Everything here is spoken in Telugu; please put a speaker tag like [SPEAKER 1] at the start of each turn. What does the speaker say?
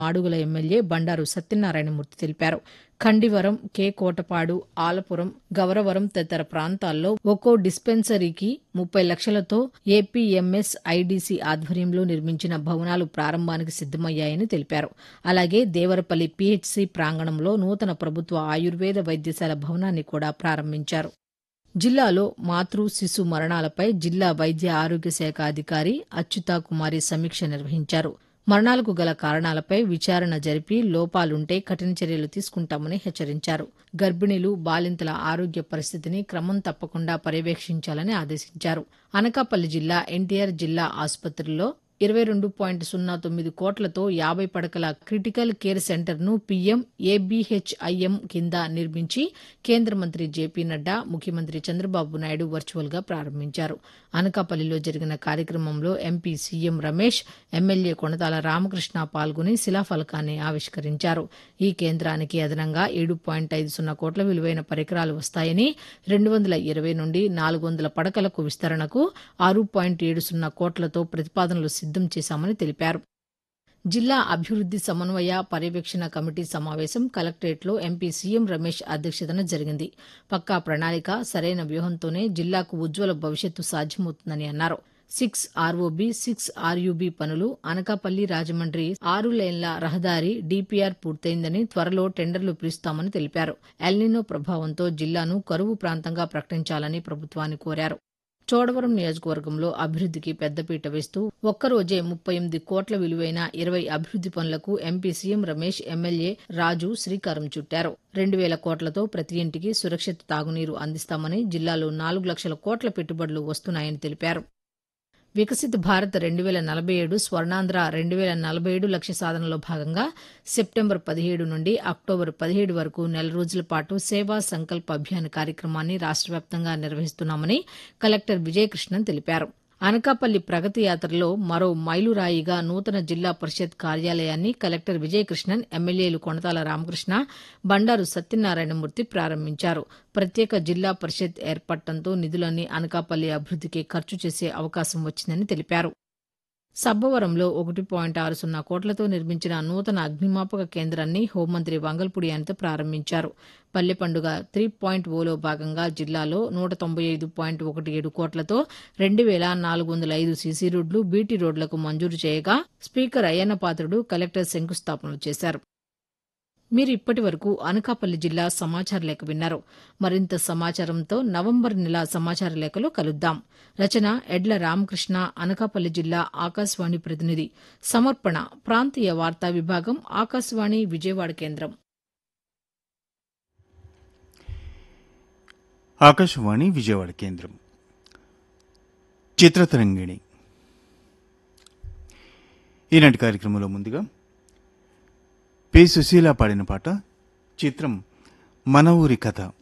[SPEAKER 1] మాడుగుల ఎమ్మెల్యే బండారు సత్యనారాయణమూర్తి తెలిపారు ఖండివరం కే కోటపాడు ఆలపురం గవరవరం తదితర ప్రాంతాల్లో ఒక్కో డిస్పెన్సరీకి ముప్పై లక్షలతో ఏపీఎంఎస్ ఐడీసీ ఆధ్వర్యంలో నిర్మించిన భవనాలు ప్రారంభానికి సిద్దమయ్యాయని తెలిపారు అలాగే దేవరపల్లి పీహెచ్సీ ప్రాంగణంలో నూతన ప్రభుత్వ ఆయుర్వేద వైద్యశాల భవనాన్ని కూడా ప్రారంభించారు జిల్లాలో మాతృ శిశు మరణాలపై జిల్లా వైద్య ఆరోగ్య శాఖ అధికారి అచ్యుతా కుమారి సమీక్ష నిర్వహించారు మరణాలకు గల కారణాలపై విచారణ జరిపి లోపాలుంటే కఠిన చర్యలు తీసుకుంటామని హెచ్చరించారు గర్భిణీలు బాలింతల ఆరోగ్య పరిస్థితిని క్రమం తప్పకుండా పర్యవేక్షించాలని ఆదేశించారు అనకాపల్లి జిల్లా ఎన్టీఆర్ జిల్లా ఆసుపత్రిలో ఇరవై రెండు పాయింట్ సున్నా తొమ్మిది కోట్లతో యాభై పడకల క్రిటికల్ కేర్ సెంటర్ను పీఎం ఏబీహెచ్ఐఎం కింద నిర్మించి కేంద్ర మంత్రి జేపీ నడ్డా ముఖ్యమంత్రి చంద్రబాబు నాయుడు వర్చువల్గా ప్రారంభించారు అనకాపల్లిలో జరిగిన కార్యక్రమంలో MP CM Ramesh MLA Konathala Ramakrishna పాల్గొని శిలాఫలకాన్ని ఆవిష్కరించారు ఈ కేంద్రానికి అదనంగా ఏడు పాయింట్ ఐదు సున్నా కోట్ల విలువైన పరికరాలు వస్తాయని రెండు వందల ఇరవై నుండి నాలుగు వందల పడకలకు విస్తరణకు ఆరు పాయింట్ ఏడు సున్నా కోట్లతో ప్రతిపాదనలు సిద్దం చేశామని తెలిపారు జిల్లా అభివృద్ది సమన్వయ పర్యవేక్షణ కమిటీ సమావేశం కలెక్టరేట్లో ఎంపీ సీఎం రమేష్ అధ్యక్షతన జరిగింది పక్కా ప్రణాళిక సరైన వ్యూహంతోనే జిల్లాకు ఉజ్వల భవిష్యత్తు సాధ్యమవుతుందని అన్నారు సిక్స్ ఆర్ఓబి సిక్స్ ఆర్యుబి పనులు అనకాపల్లి రాజమండ్రి ఆరు లేన్ల రహదారి డీపీఆర్ పూర్తయిందని త్వరలో టెండర్లు పిలుస్తామని తెలిపారు ఎల్నినో ప్రభావంతో జిల్లాను కరువు ప్రాంతంగా ప్రకటించాలని ప్రభుత్వాన్ని కోరారు చోడవరం నియోజకవర్గంలో అభివృద్దికి పెద్దపీట వేస్తూ ఒక్కరోజే ముప్పై ఎనిమిది కోట్ల విలువైన ఇరవై అభివృద్ది పనులకు MP CM Ramesh MLA Raju శ్రీకారం చుట్టారు రెండు వేల కోట్లతో ప్రతి ఇంటికి సురక్షిత తాగునీరు అందిస్తామని జిల్లాలో నాలుగు లక్షల కోట్ల పెట్టుబడులు వస్తున్నాయని తెలిపారు వికసిత్ భారత్ రెండు వేల నలభై ఏడు స్వర్ణాంధ్ర రెండు వేల నలభై ఏడు లక్ష్య సాధనలో భాగంగా సెప్టెంబర్ పదిహేడు నుండి అక్టోబర్ పదిహేడు వరకు నెల రోజుల పాటు సేవా సంకల్ప అభియాన్ కార్యక్రమాన్ని రాష్ట్ర వ్యాప్తంగా నిర్వహిస్తున్నామని కలెక్టర్ విజయకృష్ణన్ తెలిపారు అనకాపల్లి ప్రగతి యాత్రలో మరో మైలురాయిగా నూతన జిల్లా పరిషత్ కార్యాలయాన్ని కలెక్టర్ విజయకృష్ణన్ ఎమ్మెల్యేలు కొనతాల రామకృష్ణ బండారు సత్యనారాయణమూర్తి ప్రారంభించారు ప్రత్యేక జిల్లా పరిషత్ ఏర్పడటంతో నిధులన్నీ అనకాపల్లి అభివృద్దికి ఖర్చు చేసే అవకాశం వచ్చిందని తెలిపారు సబ్బవరంలో ఒకటి పాయింట్ ఆరు సున్నా కోట్లతో నిర్మించిన నూతన అగ్నిమాపక కేంద్రాన్ని హోంమంత్రి వంగల్పూడి అనిత ప్రారంభించారు పల్లె పండుగ త్రీ పాయింట్ ఓలో భాగంగా జిల్లాలో నూట తొంభై ఐదు పాయింట్ ఒకటి ఏడు కోట్లతో రెండు వేల నాలుగు వందల ఐదు సీసీ రోడ్లు బీటీ రోడ్లకు మంజూరు చేయగా స్పీకర్ అయ్యన్న పాత్రుడు కలెక్టర్ శంకుస్థాపనలు చేశారు మీరు ఇప్పటి వరకు అనకాపల్లి జిల్లా సమాచార లేఖ విన్నారు మరింత సమాచారంతో నవంబర్ నెల సమాచార లేఖలో కలుద్దాం రచన ఎడ్ల రామకృష్ణ అనకాపల్లి జిల్లా ఆకాశవాణి ప్రతినిధి సమర్పణ ప్రాంతీయ వార్తా విభాగం ఆకాశవాణి విజయవాడ కేంద్రం
[SPEAKER 2] ఆకాశవాణి విజయవాడ కేంద్రం చిత్రతరంగిణి ఈనాటి కార్యక్రమంలో ముందుగా పి సుశీల పాడిన పాట చిత్రం మన ఊరి కథ